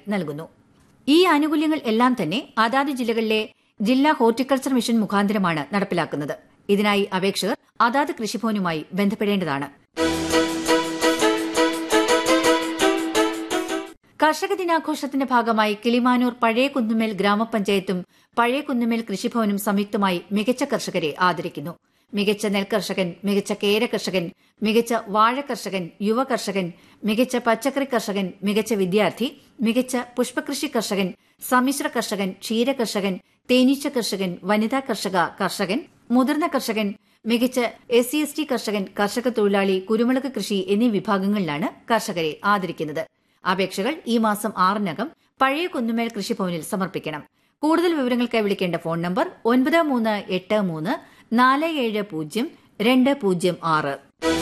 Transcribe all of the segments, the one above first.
നൽകുന്നു ഈ ആനുകൂല്യങ്ങൾ എല്ലാം തന്നെ അതാത് ജില്ലകളിലെ ജില്ലാ ഹോർട്ടിക്കൾച്ചർ മിഷൻ മുഖാന്തരമാണ് നടപ്പിലാക്കുന്നത് ഇതിനായി അപേക്ഷകർ അതാത് കൃഷിഭവനുമായി ബന്ധപ്പെടേണ്ടതാണ് കർഷക ദിനാഘോഷത്തിന്റെ ഭാഗമായി കിളിമാനൂർ പഴയ കുന്നുമേൽ ഗ്രാമപഞ്ചായത്തും പഴയ കുന്നുമേൽ കൃഷിഭവനും സംയുക്തമായി മികച്ച കർഷകരെ ആദരിക്കുന്നു മികച്ച നെൽകർഷകൻ മികച്ച കേര കർഷകൻ മികച്ച വാഴ കർഷകൻ യുവ കർഷകൻ മികച്ച പച്ചക്കറി കർഷകൻ മികച്ച വിദ്യാർത്ഥി മികച്ച പുഷ്പകൃഷി കർഷകൻ സമ്മിശ്ര കർഷകൻ ക്ഷീര കർഷകൻ തേനീച്ച കർഷകൻ വനിതാ കർഷക കർഷകൻ മുതിർന്ന കർഷകൻ മികച്ച എസ് സി എസ് ടി കർഷകൻ കർഷക തൊഴിലാളി കുരുമുളക് കൃഷി എന്നീ വിഭാഗങ്ങളിലാണ് കർഷകരെ ആദരിക്കുന്നത് അപേക്ഷകൾ ഈ മാസം ആറിനകം പഴയ കുന്നുമേൽ കൃഷിഭവനിൽ സമർപ്പിക്കണം കൂടുതൽ വിവരങ്ങൾക്കായി വിളിക്കേണ്ട ഫോൺ നമ്പർ ഒൻപത് മൂന്ന് എട്ട് മൂന്ന് നാല് ഏഴ് പൂജ്യം രണ്ട് പൂജ്യം ആറ്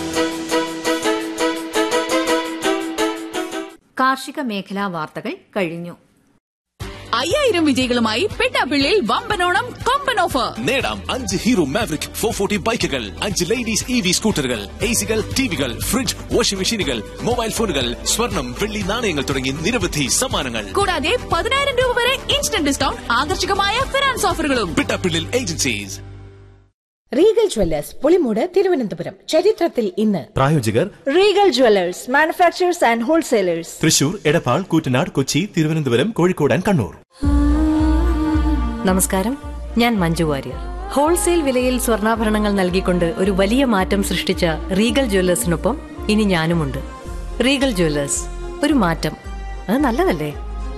കാർഷിക മേഖലാ വാർത്തകൾ കഴിഞ്ഞു അയ്യായിരം വിജയികളുമായി പെട്ടാപ്പിള്ളിയിൽ വമ്പനോണം കൊമ്പൻ ഓഫർ നേടാം അഞ്ച് ഹീറോ മാവറിക് ഫോർ ഫോർട്ടി ബൈക്കുകൾ അഞ്ച് ലേഡീസ് ഇ വി സ്കൂട്ടറുകൾ എ സികൾ ടിവികൾ ഫ്രിഡ്ജ് വാഷിംഗ് മെഷീനുകൾ മൊബൈൽ ഫോണുകൾ സ്വർണം വെള്ളി നാണയങ്ങൾ തുടങ്ങി നിരവധി സമ്മാനങ്ങൾ കൂടാതെ പതിനായിരം രൂപ വരെ ഇൻസ്റ്റന്റ് ഡിസ്കൗണ്ട് ആകർഷകമായ ഫിനാൻസ് ഓഫറുകളും Pittappillil agencies Regal jewellers Pulimoodu Thiruvananthapuram ചരിത്രത്തിൽ ഇന്ന് പ്രായോജകർ Regal jewellers manufacturers and wholesalers Thrissur Edappal Koottanad Kochi Thiruvananthapuram Kozhikode and Kannur നമസ്കാരം ഞാൻ മഞ്ജു വാര്യർ ഹോൾസെയിൽ വിലയിൽ സ്വർണ്ണാഭരണങ്ങൾ നൽകിക്കൊണ്ട് ഒരു വലിയ മാറ്റം സൃഷ്ടിച്ച റീഗൽ ജ്വല്ലേഴ്സിനൊപ്പം ഇനി ഞാനുമുണ്ട് റീഗൽ ജ്വല്ലേഴ്സ് ഒരു മാറ്റം അത് നല്ലതല്ലേ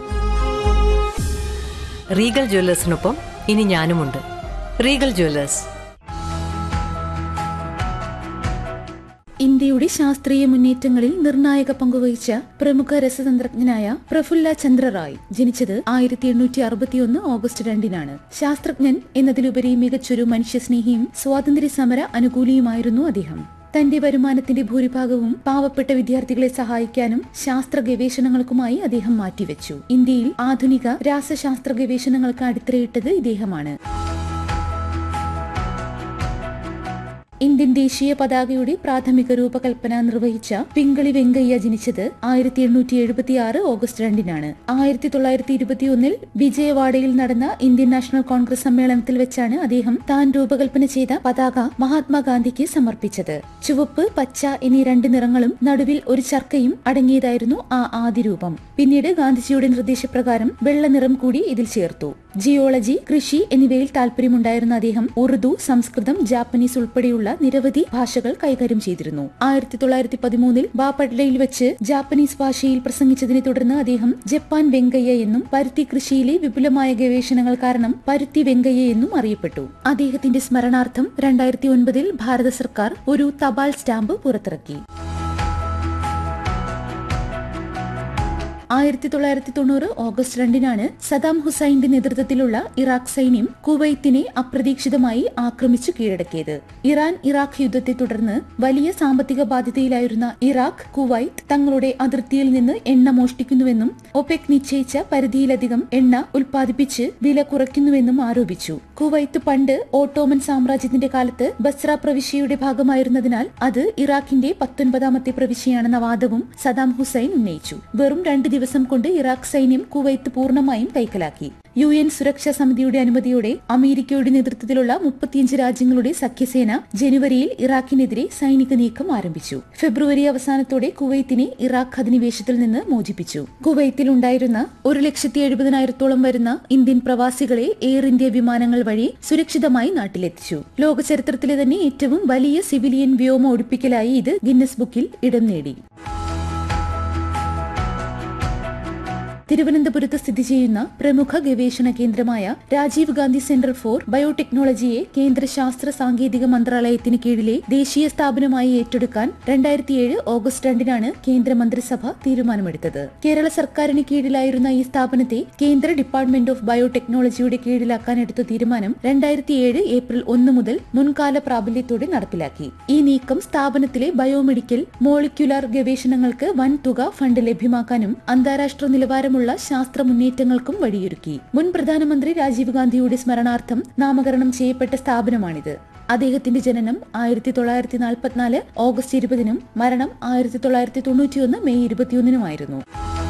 റീഗൽ ജ്വല്ലേഴ്സിനൊപ്പം ഇനി ഞാനുമുണ്ട് റീഗൽ ജ്വല്ലേഴ്സ് ഇന്ത്യയുടെ ശാസ്ത്രീയ മുന്നേറ്റങ്ങളിൽ നിർണായക പങ്കുവഹിച്ച പ്രമുഖ രസതന്ത്രജ്ഞനായ പ്രഫുല്ല ചന്ദ്ര റായ് ജനിച്ചത് ആയിരത്തി എണ്ണൂറ്റി അറുപത്തിയൊന്ന് ഓഗസ്റ്റ് രണ്ടിനാണ് ശാസ്ത്രജ്ഞൻ എന്നതിലുപരി മികച്ചൊരു മനുഷ്യസ്നേഹിയും സ്വാതന്ത്ര്യ സമര അനുകൂലിയുമായിരുന്നു അദ്ദേഹം തന്റെ വരുമാനത്തിന്റെ ഭൂരിഭാഗവും പാവപ്പെട്ട വിദ്യാർത്ഥികളെ സഹായിക്കാനും ശാസ്ത്ര ഗവേഷണങ്ങൾക്കുമായി അദ്ദേഹം മാറ്റിവെച്ചു ഇന്ത്യയിൽ ആധുനിക രാസശാസ്ത്ര ഗവേഷണങ്ങൾക്ക് അടിത്തറയിട്ടത് ഇദ്ദേഹമാണ് ഇന്ത്യൻ ദേശീയ പതാകയുടെ പ്രാഥമിക രൂപകൽപ്പന നിർവഹിച്ച പിങ്കളി വെങ്കയ്യ ജനിച്ചത് ആയിരത്തി എണ്ണൂറ്റി എഴുപത്തി ആറ് ഓഗസ്റ്റ് രണ്ടിനാണ് ആയിരത്തി തൊള്ളായിരത്തി ഇരുപത്തിയൊന്നിൽ വിജയവാഡയിൽ നടന്ന ഇന്ത്യൻ നാഷണൽ കോൺഗ്രസ് സമ്മേളനത്തിൽ വെച്ചാണ് അദ്ദേഹം താൻ രൂപകൽപ്പന ചെയ്ത പതാക മഹാത്മാഗാന്ധിക്ക് സമർപ്പിച്ചത് ചുവപ്പ് പച്ച എന്നീ രണ്ട് നിറങ്ങളും നടുവിൽ ഒരു ചർക്കയും അടങ്ങിയതായിരുന്നു ആ ആദ്യ രൂപം പിന്നീട് ഗാന്ധിജിയുടെ നിർദ്ദേശപ്രകാരം വെള്ള നിറം കൂടി ഇതിൽ ചേർത്തു ജിയോളജി കൃഷി എന്നിവയിൽ താല്പര്യമുണ്ടായിരുന്ന അദ്ദേഹം ഉറുദു സംസ്കൃതം ജാപ്പനീസ് ഉൾപ്പെടെയുള്ള നിരവധി ഭാഷകൾ കൈകാര്യം ചെയ്തിരുന്നു ആയിരത്തി തൊള്ളായിരത്തി പതിമൂന്നിൽ ബാപ്പട്ലയിൽ വെച്ച് ജാപ്പനീസ് ഭാഷയിൽ പ്രസംഗിച്ചതിനെ തുടർന്ന് അദ്ദേഹം ജപ്പാൻ വെങ്കയ്യ എന്നും പരുത്തി കൃഷിയിലെ വിപുലമായ ഗവേഷണങ്ങൾ കാരണം പരുത്തി വെങ്കയ്യ എന്നും അറിയപ്പെട്ടു അദ്ദേഹത്തിന്റെ സ്മരണാർത്ഥം രണ്ടായിരത്തി ഒൻപതിൽ ഭാരത സർക്കാർ ഒരു തപാൽ സ്റ്റാമ്പ് പുറത്തിറക്കി ആയിരത്തി തൊള്ളായിരത്തി തൊണ്ണൂറ് ഓഗസ്റ്റ് രണ്ടിനാണ് സദാം ഹുസൈന്റെ നേതൃത്വത്തിലുള്ള ഇറാഖ് സൈന്യം കുവൈത്തിനെ അപ്രതീക്ഷിതമായി ആക്രമിച്ചു കീഴടക്കിയത് ഇറാൻ ഇറാഖ് യുദ്ധത്തെ തുടർന്ന് വലിയ സാമ്പത്തിക ബാധ്യതയിലായിരുന്ന ഇറാഖ് കുവൈത്ത് തങ്ങളുടെ അതിർത്തിയിൽ നിന്ന് എണ്ണ മോഷ്ടിക്കുന്നുവെന്നും ഒപെക് നിശ്ചയിച്ച പരിധിയിലധികം എണ്ണ ഉൽപ്പാദിപ്പിച്ച് വില കുറയ്ക്കുന്നുവെന്നും ആരോപിച്ചു കുവൈത്ത് പണ്ട് ഓട്ടോമൻ സാമ്രാജ്യത്തിന്റെ കാലത്ത് ബസ്ര പ്രവിശ്യയുടെ ഭാഗമായിരുന്നതിനാൽ അത് ഇറാഖിന്റെ പത്തൊൻപതാമത്തെ പ്രവിശ്യയാണെന്ന വാദവും സദാം ഹുസൈൻ ഉന്നയിച്ചു വെറും രണ്ട് ദിവസം കൊണ്ട് ഇറാഖ് സൈന്യം കുവൈത്ത് പൂർണ്ണമായും കൈക്കലാക്കി യു എൻ സുരക്ഷാ സമിതിയുടെ അനുമതിയോടെ അമേരിക്കയുടെ നേതൃത്വത്തിലുള്ള മുപ്പത്തിയഞ്ച് രാജ്യങ്ങളുടെ സഖ്യസേന ജനുവരിയിൽ ഇറാഖിനെതിരെ സൈനിക നീക്കം ആരംഭിച്ചു ഫെബ്രുവരി അവസാനത്തോടെ കുവൈത്തിനെ ഇറാഖ് അധിനിവേശത്തിൽ നിന്ന് മോചിപ്പിച്ചു കുവൈത്തിൽ ഉണ്ടായിരുന്ന ഒരു ലക്ഷത്തി എഴുപതിനായിരത്തോളം വരുന്ന ഇന്ത്യൻ പ്രവാസികളെ എയർ ഇന്ത്യ വിമാനങ്ങൾ വഴി സുരക്ഷിതമായി നാട്ടിലെത്തിച്ചു ലോക ചരിത്രത്തിലെ തന്നെ ഏറ്റവും വലിയ സിവിലിയൻ വ്യോമ ഒഴിപ്പിക്കലായി ഇത് ഗിന്നസ് ബുക്കിൽ ഇടം നേടി തിരുവനന്തപുരത്ത് സ്ഥിതി ചെയ്യുന്ന പ്രമുഖ ഗവേഷണ കേന്ദ്രമായ രാജീവ് ഗാന്ധി സെന്റർ ഫോർ ബയോടെക്നോളജിയെ കേന്ദ്ര ശാസ്ത്ര സാങ്കേതിക മന്ത്രാലയത്തിന് കീഴിലെ ദേശീയ സ്ഥാപനമായി ഏറ്റെടുക്കാൻ രണ്ടായിരത്തിയേഴ് ഓഗസ്റ്റ് രണ്ടിനാണ് കേന്ദ്ര മന്ത്രിസഭ തീരുമാനമെടുത്തത് കേരള സർക്കാരിന് കീഴിലായിരുന്ന ഈ സ്ഥാപനത്തെ കേന്ദ്ര ഡിപ്പാർട്ട്മെന്റ് ഓഫ് ബയോടെക്നോളജിയുടെ കീഴിലാക്കാൻ എടുത്ത തീരുമാനം രണ്ടായിരത്തിയേഴ് ഏപ്രിൽ ഒന്ന് മുതൽ മുൻകാല പ്രാബല്യത്തോടെ നടപ്പിലാക്കി ഈ നീക്കം സ്ഥാപനത്തിലെ ബയോമെഡിക്കൽ മോളിക്യുലാർ ഗവേഷണങ്ങൾക്ക് വൻ തുക ഫണ്ട് ലഭ്യമാക്കാനും അന്താരാഷ്ട്ര നിലവാരമുള്ള ശാസ്ത്ര മുന്നേറ്റങ്ങൾക്കും വഴിയൊരുക്കി മുൻ പ്രധാനമന്ത്രി രാജീവ് ഗാന്ധിയുടെ സ്മരണാർത്ഥം നാമകരണം ചെയ്യപ്പെട്ട സ്ഥാപനമാണിത് അദ്ദേഹത്തിന്റെ ജനനം ആയിരത്തി തൊള്ളായിരത്തി നാൽപ്പത്തിനാല് ഓഗസ്റ്റ് ഇരുപതിനും മരണം ആയിരത്തി തൊള്ളായിരത്തി തൊണ്ണൂറ്റിയൊന്ന് മെയ് ഇരുപത്തിയൊന്നിനുമായിരുന്നു